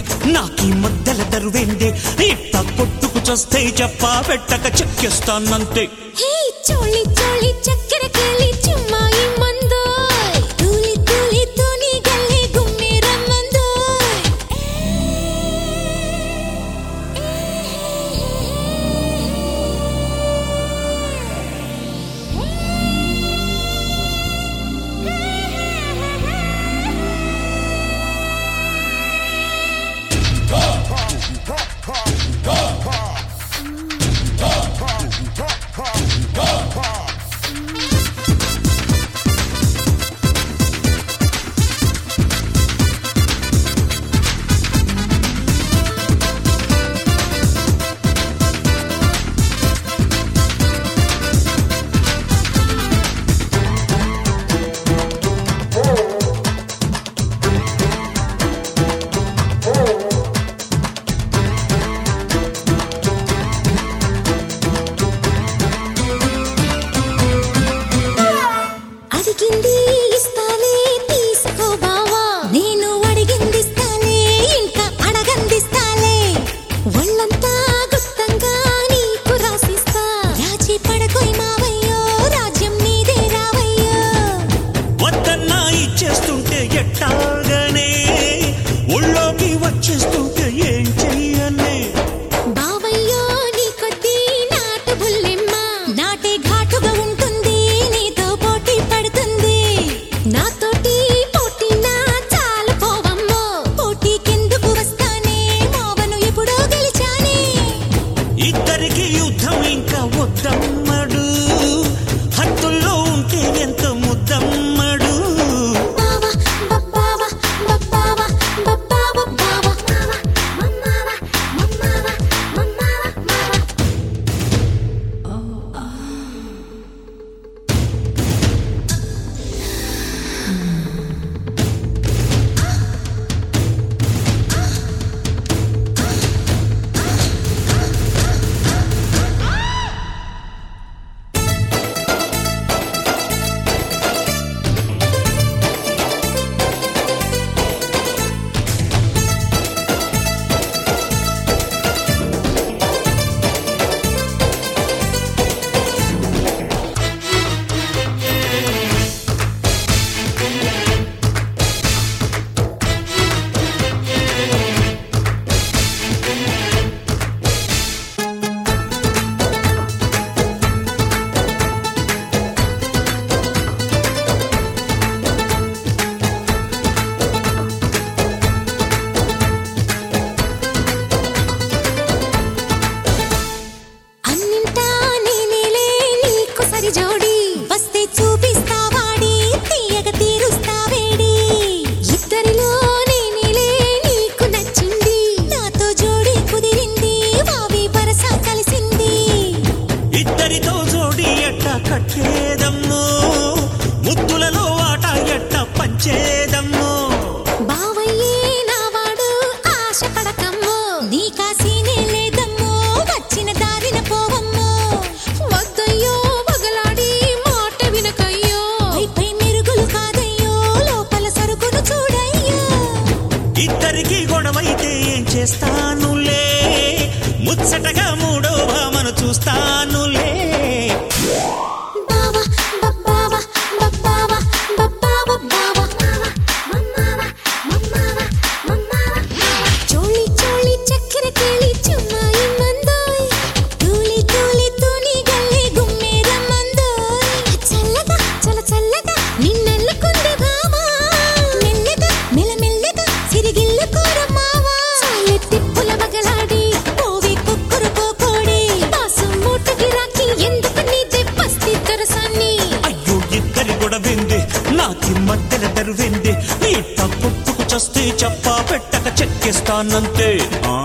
నాకీ మధ్యల దరువేందే ఇట్ట కొట్టుకు చస్తే చెప్పా పెట్టక చెక్కేస్తానంతే హే చోళి చోళి చక్కెర కేళి చుమ్మాయి మందోయ్ తూలి తూలి తూని గల్లి గుమ్మెర మందోయ్ అడిగింది ఇస్తాలే తీసుకో బావా నేను అడిగింది ఇస్తాలే ఇంకా అడగందిస్తాలే ఒళ్ళంతా గుత్తంగా నీకు రాసిస్తా రాజీ పడకోయ్ మావయ్యో రాజ్యం నీదే రావయ్యో వద్దన్నా ఇచ్చేస్తుంటే ఎట్టాగనే ఒళ్ళోకి వచ్చేస్తుంటే ఏం చెయ్యనే బావయ్యో నీ కొద్దీ నాటు బుల్లెమ్మ నాటే ఘాటుగా ఉంటుంది నీతో పోటీ పడుతుంది నాతోటి పోటీ నా చాలు పోవమ్మో పోటీకెందుకు వస్తానే మోవను ఎప్పుడో గెలిచానే ఇద్దరికి యుద్ధం ఇంకా వద్దమ్మడు హద్దుల్లో ఉంటే ఎంత ముద్దమ్మడు బావా బబ్బావా బబ్బావా బబ్బావా బావా మమ్మావా మమ్మావా మమ్మావా మావా అన్నింటా నేనేలే నీకు సరి జోడి వస్తే చూపిస్తా వాడి తీయగ తీరుస్తా వేడి ఇద్దరిలో నేనేలే నీకు నచ్చింది నాతో జోడి కుదిరింది వావి వరస కలిసింది ఇద్దరితో జోడి ఎట్ట కట్టేదమ్మో ముద్దులలో ఆట ఎట్ట పంచేదమ్మో బావయ్యే నావాడు ఆశ పడకమ్మో నీ కాసీనే లేదమ్మో వచ్చిన దారిన పోవమ్మో వద్దయ్యో వగలాడి మాట వినకయ్యో పై మెరుగులు కాదయ్యో లోపల సరుకును చూడయ్యో ఇద్దరికి గొడవైతే ఏం చేస్తానులే ముచ్చటగా మూడో భామను చూస్తానులే బావా బబ్బావా బబ్బావా బబ్బావా బావా మమ్మావా మమ్మావా మమ్మావా చోళి చోళి చక్కెర కేళి చుమ్మాయి మందోయ్ తూలి తూలి తూని గల్లి గుమ్మెర మందోయ్ చల్లగా చల చల్లగా నిన్నెల్లుకుంది బావా మెల్లగా మెల్లమెల్లగా సిరిగిల్లు కోర మావా చాలే తిప్పుల మగలాడి పోవి కుక్కురు కోకోడి పాసు మూటకి రాకి ఎందుకు నీదే పస్తి తరసాన్ని అయ్యో ఇద్దరి గొడవింది నాకి మధ్యన దరువింది ఇట్ట కొట్టుకు చస్తే చెప్పా పెట్టక చెక్కేస్తానంతే ఆ